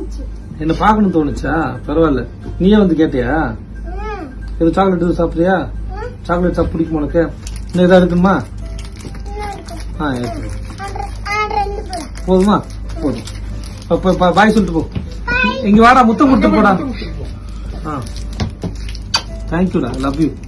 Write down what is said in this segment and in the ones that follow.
தோணுச்சு என்ன பார்க்கணும் தோணுச்சா பரவாயில்ல நீயே வந்து கேட்டியா ம், இது சாக்லேட் எதுவும் சாப்பிடுறியா ம், சாக்லேட் சாப்பிட பிடிக்குமா உனக்கு இன்னும் ஏதாவது இருக்குமா இன்னும் இருக்கு. ஆ இருக்கு. ஆறு- ஆறு ரெண்டு போலாம். போதுமா போதும் அப்ப ப- பாய் சொல்லிட்டு போ இங்க வாடா முத்தம் கொடுத்து போடா ஆ தேங்க்யூடா லவ் யூ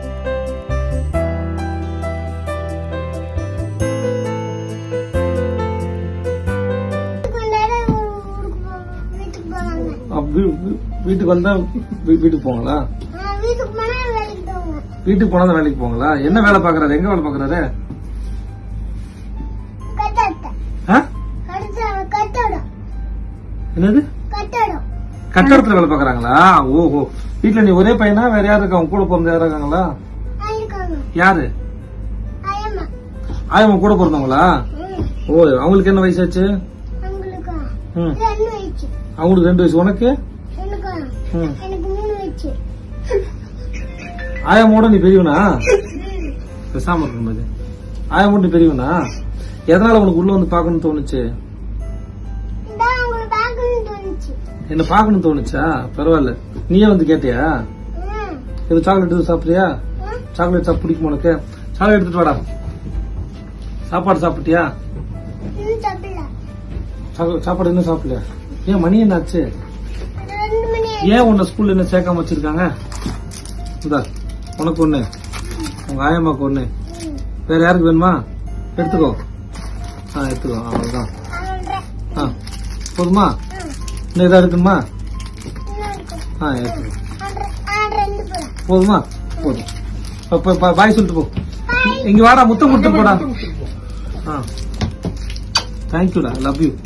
வீட்டுக்கு வந்தாலே ஊருக்கு போ- வீட்டுக்கு போவாங்க. வீட்டுக்கு வந்தா வீ- வீட்டுக்கு போங்களா ஆ, வீட்டுக்கு போனா வேலைக்கு போவாங்க. வீட்டுக்கு போனா தான் வேலைக்கு போங்களா என்ன வேலை பாக்குறாரு எங்க வேலை பாக்குறாரு கட்டடம். ஆ? கட்டடம், கட்டடம், என்னது கட்டடம். கட்டடத்துல வேலை பாக்குறாங்களா ஓஹோ வீட்டுல நீ ஒரே பையனா வேற யாரு இருக்கா உன் கூட பிறந்த யாரும் இருக்காங்களா ஆ, இருக்காங்க. யாரு ஆயம்மா. ஆயம்மா கூட பிறந்தவங்களா ம், ஓ அவங்களுக்கு என்ன வயசாச்சு அவங்களுக்கா? ம். ரெண்டு வயசு. அவங்களுக்கு ரெண்டு வயசு உனக்கு எனக்கா? ம். எனக்கு மூணு வயசு. ஆயம்மோட நீ பெரியவனா ம். பேசாம இருக்கணும் பாரு. ஆயம்மோட நீ பெரியவனா எதனால உனக்கு உள்ள வந்து பார்க்கணும்னு தோணுச்சு இதான் உங்களை பார்க்கணும்னு தோணுச்சு. என்ன பார்க்கணும்னு தோணுச்சா பரவாயில்ல நீயே வந்து கேட்டியா ம், இது சாக்லேட் எதுவும் சாப்பிடுறியா ம், சாக்லேட் சாப்பிட பிடிக்குமா உனக்கு சாக்லேட் எடுத்துட்டு வாடா சாப்பாடு சாப்பிட்டியா இன்னும் சாப்பிடல. சாப்பா- சாப்பாடு இன்னும் சாப்பிடல ஏன் மணி என்னாச்சு ரெண்டு மணி ஆயிடுச்சு. ஏன் உன்னை ஸ்கூல்ல என்ன சேர்க்காம வச்சிருக்காங்க இந்தா உனக்கு ஒண்ணு உங்க ஆயம்மாக்கு ஒண்ணு ம், வேற யாருக்கு வேணுமா எடுத்துக்கோ ஆ எடுத்துக்கோ அவ்வளவுதான் அவ்வளவுதான். ஆ போதுமா ம், இன்னும் ஏதாவது இருக்குமா இன்னும் இருக்கு. ஆ எடுத்துக்கோ ஆறு- ஆறு ரெண்டு போலாம். போதுமா போதும் அப்ப ப- பாய் சொல்லிட்டு போ இங்க வாடா முத்தம் கொடுத்து போடா ஆ தேங்க்யூடா லவ் யூ